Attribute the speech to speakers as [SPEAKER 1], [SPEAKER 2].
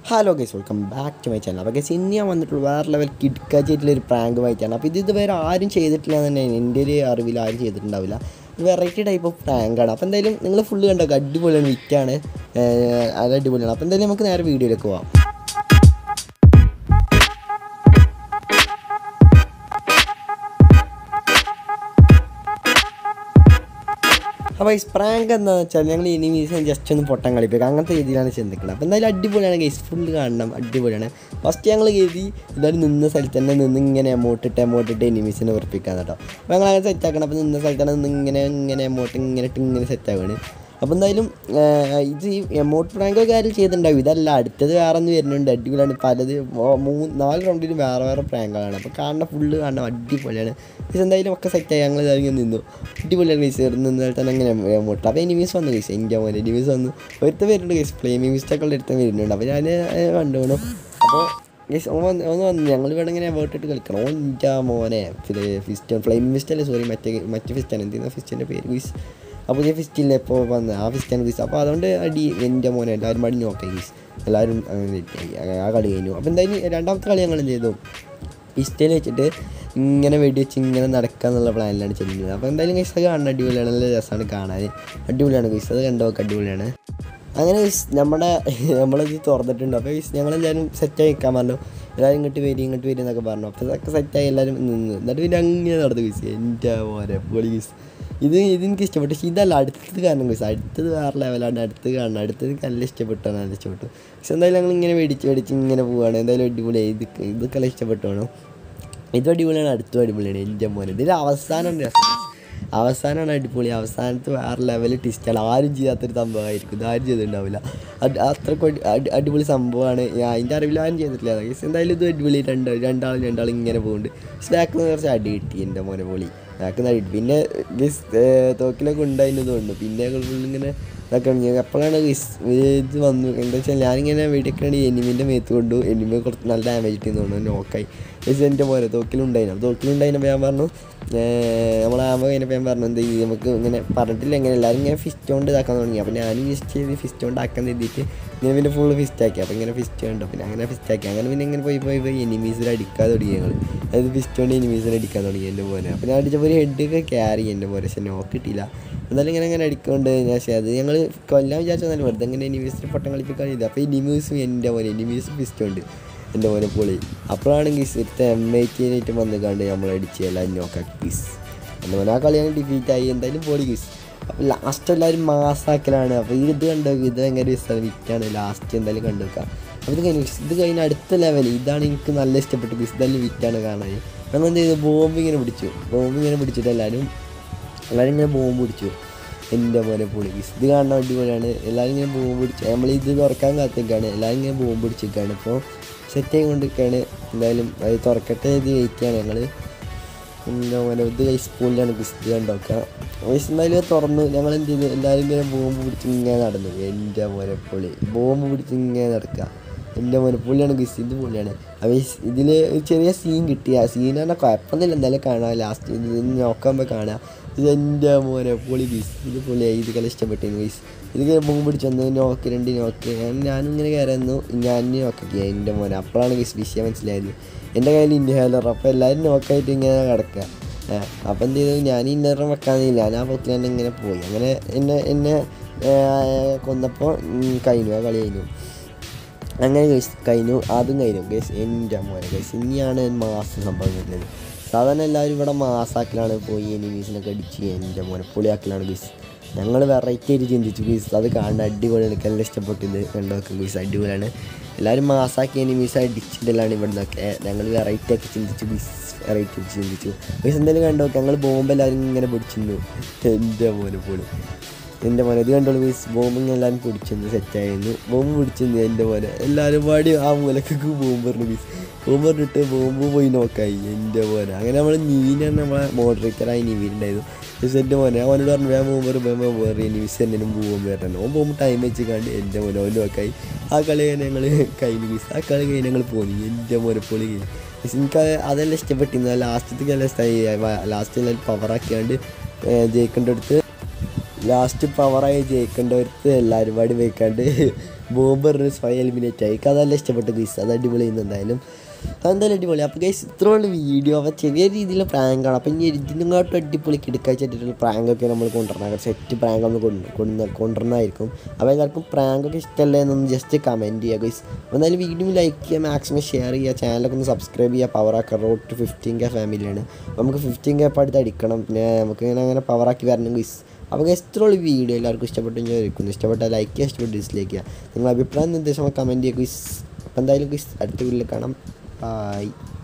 [SPEAKER 1] hello guys welcome back to my channel അപ്പോൾ guys ഇനി ഞാൻ വന്നിട്ടുള്ള വേറെ ലെവൽ കിഡ്ക്കാച്ചിട്ടുള്ള ഒരു പ്രാങ്ക് വായിച്ചാണ് അപ്പോൾ ഇത് ഇതുവരെ ആരും ചെയ്തിട്ടില്ല എന്ന് തന്നെ എൻ്റെ ഒരു അറിവിൽ ആരും ചെയ്തിട്ടുണ്ടാവില്ല വെറൈറ്റി ടൈപ്പ് ഓഫ് പ്രാങ്കാണ് അപ്പോൾ എന്തായാലും നിങ്ങൾ ഫുള്ള് കണ്ടോ അടിപൊളിയാണ് വിറ്റാണ് അത് അടിപൊളിയാണ് അപ്പോൾ എന്തായാലും നമുക്ക് നേരെ വീഡിയോയിലേക്ക് പോവാം അപ്പോൾ ഈ പ്രാങ്ക് എന്താണെന്ന് വെച്ചാൽ ഞങ്ങൾ ഇനിമീസ് ജസ്റ്റ് ഒന്ന് പൊട്ടം കളിപ്പിക്കുക അങ്ങനത്തെ രീതിയിലാണ് ചിന്തിക്കുന്നത് അപ്പോൾ എന്തായാലും അടിപൊളിയാണ് ഗൈസ് ഫുള്ള് കാണണം അടിപൊളിയാണ് ഫസ്റ്റ് ഞങ്ങൾ കരുതി എന്തായാലും നിന്ന സ്ഥലത്ത് തന്നെ നിന്ന് ഇങ്ങനെ എമൗണ്ട് ഇട്ട് എമൗണ്ട് ഇട്ട് എനിമീസിനെ ഉറപ്പിക്കാൻ കേട്ടോ അപ്പോൾ ഞങ്ങൾ അങ്ങനെ സെറ്റ് ആക്കണം അപ്പോൾ നിന്ന സ്ഥലത്ത് തന്നെ നിന്ന് ഇങ്ങനെ ഇങ്ങനെ എമൗണ്ട് ഇങ്ങനെ ഇട്ട് ഇങ്ങനെ സെറ്റ് ആവുകയാണ് അപ്പോൾ എന്തായാലും ഇത് ഈ എമൗണ്ട് പ്രാങ്കോ കാര്യം ചെയ്തിട്ടുണ്ടാവും ഇതല്ല അടുത്തത് വേറെ ഒന്ന് വരുന്നുണ്ട് അടിപൊളിയാണ് പലത് മൂന്ന് നാല് റൗണ്ടിലും വേറെ വേറെ പ്രാങ്കുകളാണ് അപ്പോൾ കാണുന്ന ഫുള്ള് കാണണം അടിപൊളിയാണ് ഇത് എന്തായാലും ഒക്കെ സെറ്റായി ഞങ്ങൾ ഇതായി നിന്നു അടിപൊളിയാണ് കേസ് നിന്നാൽ തന്നെ അങ്ങനെ എമൗണ്ട് അപ്പോൾ എനിമീസ് വന്നു കേസ് എൻ്റെ മോനെ എനിമീസ് വന്നു ഒരുത്ത വരുന്നുണ്ട് കേസ് ഫ്ലെയിമിംഗ് മിസ്റ്റേക്കുള്ള ഒരുത്തം വരുന്നുണ്ട് അപ്പോൾ ഞാൻ കണ്ടുപോകണം അപ്പോൾ ഗൈസ് ഒന്ന് ഒന്ന് വന്നു ഞങ്ങൾ ഇവിടെ ഇങ്ങനെ വേർട്ടിട്ട് കളിക്കണം ഓ എൻ്റെ മോനെ ഫിസ്റ്റ് ഫ്ലെയിമിംഗ് ഫിസ്റ്റ് അല്ലേ സോറി മറ്റേ മറ്റേ ഫിസ്റ്റാണ് എന്തെങ്കിലും ഫിസ്റ്റിൻ്റെ പേര് ഗീസ് അപ്പോൾ പുതിയ ഫിസ്റ്റില്ല ഇപ്പോൾ വന്ന് ആ ഫിസ്റ്റാണ് ഗീസ് അപ്പോൾ അതുകൊണ്ട് അടി എൻ്റെ മോനെ എല്ലാവരും അടി നോക്കാം ഗീസ് എല്ലാവരും ആ കളി കഴിഞ്ഞു അപ്പോൾ എന്തായാലും രണ്ടാമത്തെ കളി ഞങ്ങൾ എന്ത് ചെയ്തു പിസ്റ്റയിൽ വെച്ചിട്ട് ഇങ്ങനെ വെടി വെച്ച് ഇങ്ങനെ നടക്കുക എന്നുള്ള പ്ലാനിലാണ് ചെല്ലുന്നത് അപ്പോൾ എന്തായാലും ഗൈസ് അത് കാണാൻ അടിപൊളിയാണ് നല്ല രസമാണ് കാണാൻ അടിപൊളിയാണ് ഗൈസ് അത് കണ്ടോക്കെ അടിപൊളിയാണ് അങ്ങനെ ഗൈസ് നമ്മുടെ നമ്മളത് തുറന്നിട്ടുണ്ട് അപ്പോൾ ഗൈസ് ഞങ്ങളെല്ലാവരും സെറ്റായി നിൽക്കാൻ പറഞ്ഞു എല്ലാവരും ഇങ്ങോട്ട് വരും ഇങ്ങോട്ട് വരും എന്നൊക്കെ പറഞ്ഞു അപ്പോൾ അതൊക്കെ സെറ്റായി എല്ലാവരും നിന്ന് എന്നിട്ട് പിന്നെ അങ്ങനെ നടന്നു ഗൈസ് എൻ്റെ മോനെ പൊളി ഗൈസ് ഇത് ഇതെനിക്ക് ഇഷ്ടപ്പെട്ടു പക്ഷേ ഇതല്ല അടുത്തത് കാരണം ഗൈസ് അടുത്തത് വേറെ ലെവലാണ് അടുത്തത് കാണണം അടുത്തത് എനിക്ക് നല്ല ഇഷ്ടപ്പെട്ടാണ് നല്ല ഇഷ്ടപ്പെട്ടു പക്ഷെ എന്തായാലും ഞങ്ങൾ ഇങ്ങനെ മേടിച്ച് മേടിച്ച് ഇങ്ങനെ പോവുകയാണ് എന്തായാലും അടിപൊളിയായി ഇത് ഇതൊക്കെ നല്ല ഇഷ്ടപ്പെട്ടു വേണം ഇതും അടിപൊളിയാണ് അടുത്തും അടിപൊളിയാണ് എൻ്റെ മോനെ ഇതിൽ അവസാനം രസം അവസാനമാണ് അടിപൊളി അവസാനത്ത് വേറെ ലെവൽ ടിസ്റ്റാണ് ആരും ചെയ്യാത്തൊരു സംഭവമായിരിക്കും ഇത് ആരും ചെയ്തിട്ടുണ്ടാവില്ല അത് അത്രക്ക് അടി അടിപൊളി സംഭവമാണ് ഞാൻ അതിൻ്റെ അറിവിൽ ആരും ചെയ്തിട്ടില്ല ഗൈസ് എന്തായാലും ഇത് അടിപൊളി രണ്ട് രണ്ടാളും രണ്ടാളും ഇങ്ങനെ പോകുന്നുണ്ട് ബാക്കിൽ നിന്ന് കുറച്ച് അടി കിട്ടി എൻ്റെ മോനെ പൊളി ബാക്കിൽ നിന്ന് അടി കിട്ടി പിന്നെ ഗൈസ് തോക്കിലൊക്കെ ഉണ്ടായിരുന്നു തോന്നുന്നു പിന്നെ ഇങ്ങനെ ഇതൊക്കെ എപ്പോഴാണ് ഇത് വന്നു എന്താ വെച്ചാൽ ഞാനിങ്ങനെ വെടിയൊക്കെയാണ് എനിമിൻ്റെ മേത്ത് കൊണ്ടു എനിമി കുറച്ച് നല്ല ഡാമേജ് കിട്ടിയെന്ന് തോന്നുന്നു നോക്കായി ഗൈസ് എൻ്റെ പോലെ തോക്കിലുണ്ടായിരുന്നു തോക്കിലുണ്ടായിരുന്നപ്പോൾ ഞാൻ പറഞ്ഞു നമ്മളാകുമ്പോൾ കഴിഞ്ഞപ്പോൾ ഞാൻ പറഞ്ഞു എന്ത് ചെയ്യും നമുക്ക് ഇങ്ങനെ പറഞ്ഞിട്ടില്ല എങ്ങനെ എല്ലാവരും ഇങ്ങനെ ഫിസ്റ്റ് കൊണ്ട് ഇതാക്കാൻ തുടങ്ങി അപ്പോൾ ഞാനും ഫിസ്റ്റ് ചെയ്ത് ഫിസ്റ്റ് കൊണ്ട് ആക്കാൻ എഴുതിയിട്ട് ഞാൻ പിന്നെ ഫുള്ള് ഫിസ്റ്റ് ആക്കി അപ്പോൾ ഇങ്ങനെ ഫിസ്റ്റ് കണ്ടു പിന്നെ അങ്ങനെ ഫിസ്റ്റ് ആക്കി അങ്ങനെ പിന്നെ ഇങ്ങനെ പോയി പോയി പോയി എനിമീസിൽ അടിക്കാതെ തുടങ്ങി ഞങ്ങൾ അതായത് ഫിസ്റ്റ് കൊണ്ട് എനിമീസിൽ അടിക്കാൻ തുടങ്ങി എൻ്റെ പോലെ അപ്പോൾ ഞാൻ അടിച്ചപ്പോൾ ഒരു ഹെഡൊക്കെ ക്യാരി എൻ്റെ പോലെ പക്ഷെ നോക്ക് കിട്ടിയില്ല എന്തായാലും ഇങ്ങനെ അങ്ങനെ അടിക്കൊണ്ട് ഞാൻ പക്ഷേ അത് ഞങ്ങൾ കൊല്ലാൻ വിചാരിച്ചാൽ വെറുതെ ഇങ്ങനെ എനിമീസിൽ പൊട്ടം കളിപ്പിക്കാൻ ചെയ്തു അപ്പോൾ എനിമീസും എൻ്റെ പോലെ എനിമീസും ഫിസ്റ്റ് ഉണ്ട് എൻ്റെ മോനെ പൊളി അപ്പോഴാണെങ്കിൽ ഇത്തെ എം ഐ ടിനായിട്ട് വന്ന് കണ്ട് നമ്മൾ അടിച്ച് എല്ലാം നോക്കാക്കി ഗീസ് എൻ്റെ മോനെ ആ കളിയാണ് ഡിഫീറ്റായി എന്തായാലും പൊളി ഗീസ് അപ്പോൾ ലാസ്റ്റ് എല്ലാവരും മാസാക്കലാണ് അപ്പോൾ ഇത് കണ്ടു ഇത് ഭയങ്കര രസമാണ് വിറ്റാണ് ലാസ്റ്റ് എന്തായാലും കണ്ടു വെക്കാം അപ്പോൾ ഇത് കഴിഞ്ഞു ഇത് കഴിഞ്ഞ അടുത്ത ലെവൽ ഇതാണ് എനിക്ക് നല്ല ഇഷ്ടപ്പെട്ട ഗീസ് ഇതെല്ലാം വിറ്റാണ് കാണാൻ ഞങ്ങൾ എന്ത് ചെയ്തു ബോംബ് ഇങ്ങനെ പിടിച്ചു ബോംബ് ഇങ്ങനെ പിടിച്ചിട്ട് എല്ലാവരും എല്ലാവരും ഇങ്ങനെ ബോംബ് പിടിച്ചു എൻ്റെ മോനെ പൊളി ഗീസ് ഇത് കാണാൻ അടിപൊളിയാണ് എല്ലാവരും ഇങ്ങനെ ബോംബ് പിടിച്ചു നമ്മൾ ഇത് തുറക്കാൻ കാത്തിക്കാണ് എല്ലാവരും ഇങ്ങനെ ബോംബ് പിടിച്ചിരിക്കുകയാണ് ഇപ്പോൾ സെറ്റ് ആയിക്കൊണ്ടിരിക്കുകയാണ് എന്തായാലും അത് തുറക്കട്ടെ ഇത് വെയിറ്റ് ചെയ്യാണ് ഞങ്ങൾ എന്താ പറയുക ഇത് കൈ സ്പൂണിലാണ് ഇത് കണ്ടോക്കുക വയസ്സ് എന്തായാലും തുറന്നു ഞങ്ങൾ എന്ത് ചെയ്തു എല്ലാവരും ഇങ്ങനെ ബോംബ് പിടിച്ച് ഇങ്ങനെ നടന്നു എൻ്റെ മോനെ പൊളി ബോംബ് പിടിച്ച് ഇങ്ങനെ നടക്കുക എൻ്റെ മോനെ പുള്ളിയാണ് ഗിസ് ഇത് പുള്ളിയാണ് അപ്പോൾ ഇതിൽ ചെറിയ സീൻ കിട്ടി ആ സീൻ പറഞ്ഞാൽ കുഴപ്പമൊന്നുമില്ല എന്തായാലും കാണാം ലാസ്റ്റ് ഇത് നോക്കുമ്പോൾ കാണാം ഇത് എൻ്റെ മോനെ പൊളി ഗീസ് ഇത് പൊളിയായി ഇത് കളി ഇഷ്ടപ്പെട്ടിരുന്നു ഗീസ് ഇത് ബോംബ് പിടിച്ച് വന്നു നോക്ക് രണ്ട് നോക്ക് ഞാൻ ഞാനിങ്ങനെ കയറുന്നു ഞാൻ നോക്കി എൻ്റെ മോനെ അപ്പോഴാണ് ഗീസ് വിഷയം മനസ്സിലായത് എൻ്റെ കയ്യിൽ ഇൻഹേലർ അപ്പോൾ എല്ലാവരും നോക്കായിട്ട് ഇങ്ങനെ കിടക്കുക അപ്പോൾ എന്ത് ചെയ്തു ഞാൻ ഇന്നറും വെക്കാനില്ല ഞാൻ ആ പൊക്കിൽ തന്നെ ഇങ്ങനെ പോയി അങ്ങനെ എന്നെ എന്നെ കൊന്നപ്പോൾ കഴിഞ്ഞു ആ കളി കഴിഞ്ഞു അങ്ങനെ ഗൈസ് കഴിഞ്ഞു അതും കഴിഞ്ഞു ഗൈസ് എൻ്റെ മോനെ ഗൈസ് ഇനിയാണ് മാസം സംഭവം വരുന്നത് സാധാരണ എല്ലാവരും ഇവിടെ മാസാക്കിലാണ് പോയി എനിമീസിനൊക്കെ അടിച്ച് എൻ്റെ മോനെ പൊളിയാക്കലാണ് ഗൈസ് ഞങ്ങൾ വെറൈറ്റി ആയിട്ട് ചിന്തിച്ചു ഗീസ് അത് കാണാൻ അടിപൊളിയാണ് എനിക്ക് നല്ല ഇഷ്ടപ്പെട്ടു ഇത് കണ്ടൊക്കെ ഗീസ് അടിപൊളിയാണ് എല്ലാവരും മാസാക്കി എനിമീസ് അടിച്ചിട്ടല്ലാണ് ഇവിടെ നിന്നൊക്കെ ഞങ്ങൾ വെറൈറ്റി ഒക്കെ ചിന്തിച്ചു ഗീസ് വെറൈറ്റി ആയിട്ട് ചിന്തിച്ചു ഗീസ് എന്തെങ്കിലും കണ്ടോക്കെ ഞങ്ങൾ ബോംബ് എല്ലാവരും ഇങ്ങനെ പിടിച്ചിരുന്നു എൻ്റെ മോനെ പോലും എൻ്റെ മോനെ ഇത് കണ്ടോളൂ മീൻസ് ബോംബിങ് എല്ലാവരും പിടിച്ചിരുന്നു സെറ്റായിരുന്നു ബോംബ് പിടിച്ചിരുന്നു എൻ്റെ മോനെ എല്ലാവരും പാടി ആ മൂലക്കൊക്കെ ബോംബ് പറഞ്ഞു മീൻസ് ബോംബ് പറഞ്ഞിട്ട് ബോംബ് പോയി നോക്കായി എൻ്റെ മോനെ അങ്ങനെ നമ്മൾ നീനാണ് നമ്മളെ മോഡറേറ്ററായി നീവിണ്ടായിരുന്നു പക്ഷേ എൻ്റെ മോനെ അവനോട് പറഞ്ഞു വേഗം ബോംബർ വേഗം വേറെ നീസ് എന്തെങ്കിലും ബോംബ് വരണം ഓൻ ബോംബ് ടൈം വെച്ച് കണ്ട് എൻ്റെ മോനെ ഓൻ നോക്കായി ആ കളി ഞങ്ങൾ കഴിഞ്ഞു മീസ് ആ കളി കഴിഞ്ഞ് ഞങ്ങൾ പോന്നു എൻ്റെ മോനെ പൊളി കഴിഞ്ഞു മീൻസ് എനിക്ക് അതെല്ലാം ഇഷ്ടപ്പെട്ടിരുന്നു ലാസ്റ്റത്തേക്ക് നല്ല ഇഷ്ടമായി ലാസ്റ്റ് എല്ലാം പവറാക്കിയാണ്ട് ജയിക്കേണ്ട അടുത്ത് ലാസ്റ്റ് പവറായി ജയിക്കേണ്ടവർക്ക് എല്ലാവരും പാടി വെക്കാണ്ട് ബോബർ സ്വയം എലിമിനേറ്റ് ആയി എനിക്ക് അതെല്ലാം ഇഷ്ടപ്പെട്ട ഗൈസ് അത് അടിപൊളി ചെയ്യുന്നു എന്തായാലും അതെന്തായാലും അടിപൊളി അപ്പോൾ ഗൈസ് ഇത്രയുള്ള വീഡിയോ അപ്പോൾ ചെറിയ രീതിയിൽ പ്രാങ്കാണ് അപ്പോൾ ഇനി ഇതിനെങ്ങോട്ടും അടിപൊളി കിടക്കാച്ചിട്ടുള്ള പ്രാങ്കൊക്കെ നമ്മൾ കൊണ്ടുവരണം സെറ്റ് പ്രാങ്ക് നമ്മൾ കൊണ്ടു കൊണ്ടുവരണമായിരിക്കും അപ്പോൾ എല്ലാവർക്കും പ്രാങ്കൊക്കെ ഇഷ്ടമല്ലേ എന്നൊന്ന് ജസ്റ്റ് കമൻറ്റ് ചെയ്യുക ഗൈസ് എന്തായാലും വീഡിയോ ലൈക്ക് ചെയ്യുക മാക്സിമം ഷെയർ ചെയ്യുക ചാനലൊക്കെ ഒന്ന് സബ്സ്ക്രൈബ് ചെയ്യുക പവറാക്കുക റോഡ് ടു ഫിഫ്റ്റീൻ കെ ഫാമിലിയാണ് നമുക്ക് ഫിഫ്റ്റീൻ കെ ഇപ്പോൾ അടുത്ത് അടിക്കണം പിന്നെ നമുക്ക് ഇങ്ങനെ അങ്ങനെ പവറാക്കി വരണം ഗൈസ് അപ്പോൾ ഇത്രയുള്ള വീഡിയോ എല്ലാവർക്കും ഇഷ്ടപ്പെട്ടു ഞാൻ ചോദിക്കുന്നു ഇഷ്ടപ്പെട്ട ലൈക്ക് ചെയ്യുക ഇഷ്ടപ്പെട്ട് ഡിസ്ലൈക്ക് ചെയ്യുക നിങ്ങളുടെ അഭിപ്രായം നിർദ്ദേശങ്ങൾ കമൻറ്റ് ചെയ്യുക ഗൈസ് അപ്പോൾ എന്തായാലും ഗൈസ് അടുത്ത വീഡിയോയിൽ കാണാം ബായ്